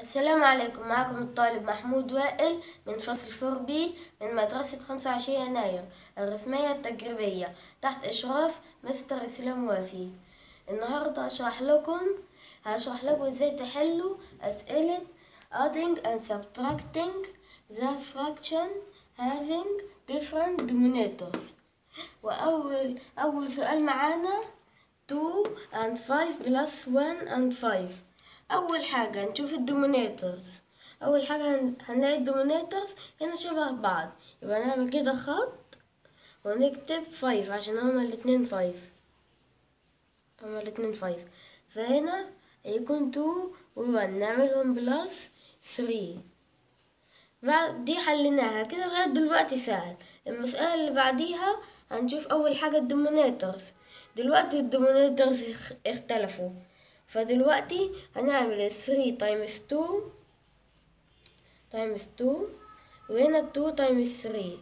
السلام عليكم معكم الطالب محمود وائل من فصل فور بي من مدرسة 25 يناير الرسمية التجريبية تحت إشراف مستر إسلام وافي النهاردة هشرح لكم هشرح لكم إزاي تحلوا أسئلة adding and subtracting the fraction having different denominators وأول أول سؤال معانا 2 and 5 plus 1 and 5 أول حاجة نشوف الدومينيتورز أول حاجة هن- هنلاقي الدومينيتورز هنا شبه بعض يبقى نعمل كده خط ونكتب 5 عشان هما الاتنين 5 هما الاتنين 5 فهنا يكون 2 و 1 نعملهم بلس 3 بعد دي حليناها كده لغاية دلوقتي سهل المسألة اللي بعديها هنشوف أول حاجة الدومينيتورز دلوقتي الدومينيتورز اخ- اختلفوا فدلوقتي هنعمل 3 تايمز 2 تايمز 2 وهنا 2 تايمز 3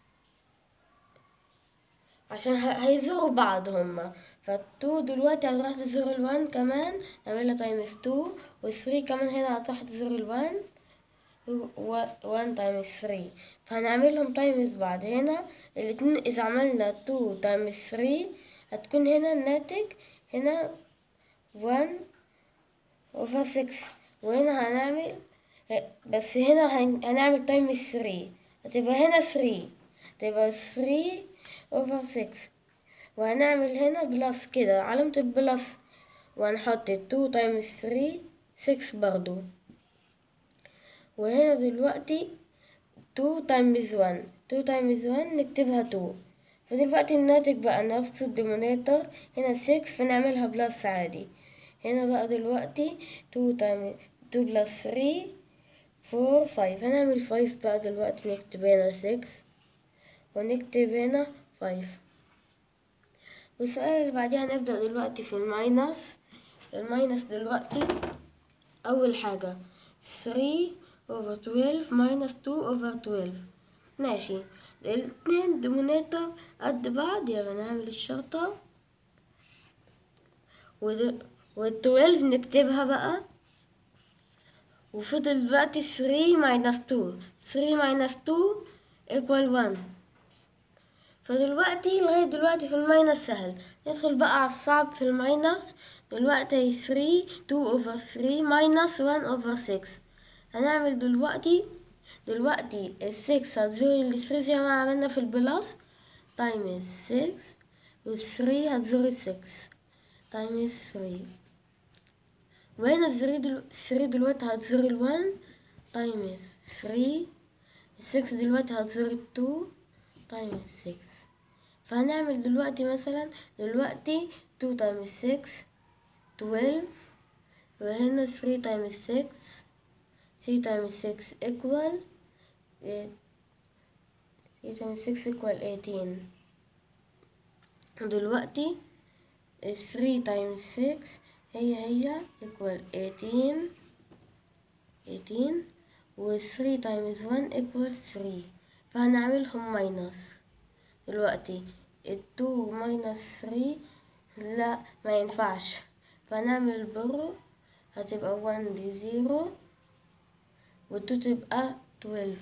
عشان ه- هيزوروا بعض هما فالتو دلوقتي هتروح تزور الوان كمان نعملها تايمز 2 والثري كمان هنا هتروح تزور الوان 1 تايمز 3 فهنعملهم تايمز بعض هنا الاتنين اذا عملنا 2 تايمز 3 هتكون هنا الناتج هنا 1 اوفر 6 وهنا هنعمل بس هنا هن- هنعمل تايمز 3 هتبقى هنا 3 تبقى 3 اوفر 6 وهنعمل هنا بلس كده علامة البلس وهنحط 2 تايمز 3 6 برضو وهنا دلوقتي 2 تايمز 1 2 تايمز 1 نكتبها 2 فدلوقتي الناتج بقى نفس الديمونيتور هنا 6 فنعملها بلس عادي هنا بقى دلوقتي 2 تايمز 2 بلس 3 4 5 هنعمل 5 بقى دلوقتي نكتب هنا 6 ونكتب هنا 5 والسؤال اللي بعديها هنبدأ دلوقتي في الماينس الماينس دلوقتي أول حاجة 3 over 12 minus 2 over 12 ماشي الاتنين دومينيتور قد بعض يبقى نعمل الشرطة وال12 نكتبها بقى وفضل دلوقتي 3 minus 2 3 minus 2 equal 1 فدلوقتي لغاية دلوقتي في الماينس سهل ندخل بقى على الصعب في الماينس دلوقتي 3 2 over 3 minus 1 over 6 هنعمل دلوقتي دلوقتي ال 6 هتزور ال 3 زي ما عملنا في البلس تايمز 6 وال 3 هتزور ال 6 تايمز 3 وهنا ال 3 دل... 3 دلوقتي هتزور ال 1 تايمز 3 ال 6 دلوقتي هتزور ال 2 تايمز 6 فهنعمل دلوقتي مثلا دلوقتي 2 تايمز 6 12 وهنا 3 تايمز 6 3 times 6 equal eh, 3 times 6 equal 18 دلوقتي 3 times 6 هي هي equal 18 18 و 3 times 1 equal 3 فهنعملهم minus دلوقتي ال 2 minus 3 لا ما ينفعش فهنعمل برو هتبقى 1 دي 0 والتو تبقى 12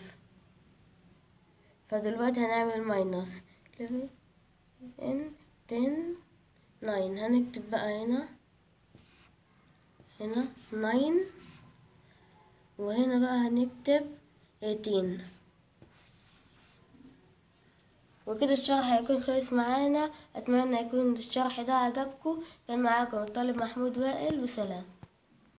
فدلوقتي هنعمل ماينس 11 10 9 هنكتب بقى هنا هنا 9 وهنا بقى هنكتب 18 وكده الشرح هيكون خلص معانا اتمنى يكون الشرح ده عجبكم كان معاكم الطالب محمود وائل وسلام